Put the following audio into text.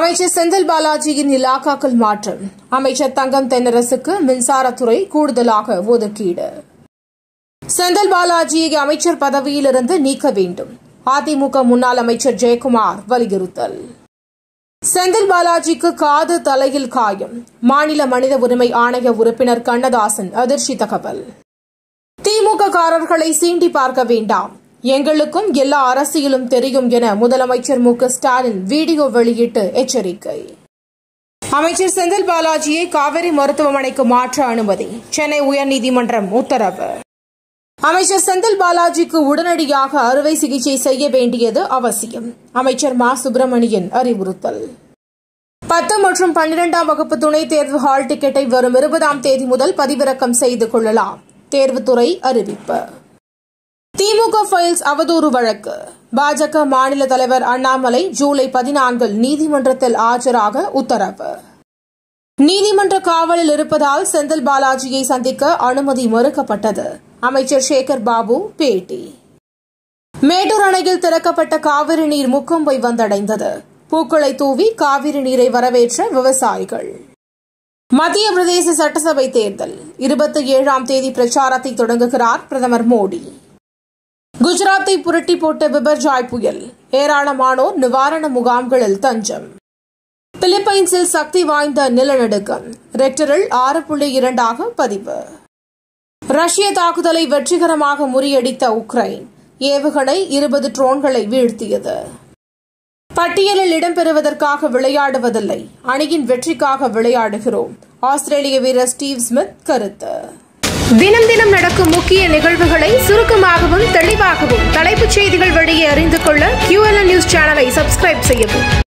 அமைச்சர் செந்தில் பாலாஜியின் இலாக்காக்கள் மாற்றம் அமைச்சர் தங்கம் தென்னரசுக்கு மின்சாரத்துறை கூடுதலாக ஒதுக்கீடு செந்தில் பாலாஜியை அமைச்சர் பதவியிலிருந்து நீக்க வேண்டும் அதிமுக முன்னாள் அமைச்சர் ஜெயக்குமார் வலியுறுத்தல் செந்தில் பாலாஜிக்கு காது தலையில் காயம் மாநில மனித உரிமை ஆணைய உறுப்பினர் கண்ணதாசன் அதிர்ச்சி தகவல் திமுக காரர்களை சீண்டி பார்க்க வேண்டாம் எங்களுக்கும் எல்லா அரசியலும் தெரியும் என முதலமைச்சர் மு க ஸ்டாலின் வீடியோ வெளியிட்டு எச்சரிக்கை அமைச்சர் செந்தில் பாலாஜியை காவிரி மருத்துவமனைக்கு மாற்ற அனுமதி சென்னை உயர்நீதிமன்றம் உத்தரவு அமைச்சர் செந்தில் பாலாஜிக்கு உடனடியாக அறுவை சிகிச்சை செய்ய வேண்டியது அவசியம் அமைச்சர் மா சுப்பிரமணியன் அறிவுறுத்தல் பத்து மற்றும் பன்னிரெண்டாம் வகுப்பு துணைத் தேர்வு ஹால் டிக்கெட்டை வரும் இருபதாம் தேதி முதல் பதிவிறக்கம் செய்து கொள்ளலாம் தேர்வுத்துறை அறிவிப்பு திமுக ஃபைல்ஸ் அவதூறு வழக்கு பாஜக மாநில தலைவர் அண்ணாமலை ஜூலை பதினான்கில் நீதிமன்றத்தில் ஆஜராக உத்தரவு நீதிமன்ற காவலில் இருப்பதால் செந்தில் பாலாஜியை சந்திக்க அனுமதி மறுக்கப்பட்டது அமைச்சர் சேகர் பாபு பேட்டி மேட்டூர் அணையில் திறக்கப்பட்ட காவிரி நீர் முக்கொம்பை வந்தடைந்தது பூக்களை தூவி காவிரி நீரை வரவேற்ற விவசாயிகள் மத்திய பிரதேச சட்டசபை தேர்தல் இருபத்தி ஏழாம் தேதி பிரச்சாரத்தை தொடங்குகிறார் பிரதமர் மோடி குஜராத்தை புரட்டி போட்ட பிபர்ஜாய் புயல் ஏராளமானோர் நிவாரண முகாம்களில் தஞ்சம் பிலிப்பைன்ஸில் சக்தி வாய்ந்த நிலநடுக்கம் ரெக்டரில் ஆறு புள்ளி இரண்டாக பதிவு ரஷ்ய தாக்குதலை வெற்றிகரமாக முறியடித்த உக்ரைன் ஏவுகணை இருபது ட்ரோன்களை வீழ்த்தியது பட்டியலில் இடம்பெறுவதற்காக விளையாடுவதில்லை அணியின் வெற்றிக்காக விளையாடுகிறோம் ஆஸ்திரேலிய வீரர் ஸ்டீவ் ஸ்மித் கருத்து தினம் தினம் நடக்கும் முக்கிய நிகழ்வுகளை சுருக்கமாகவும் தெளிவாகவும் தலைப்புச் செய்திகள் வழியே அறிந்து கொள்ள QLN நியூஸ் சேனலை சப்ஸ்கிரைப் செய்யவும்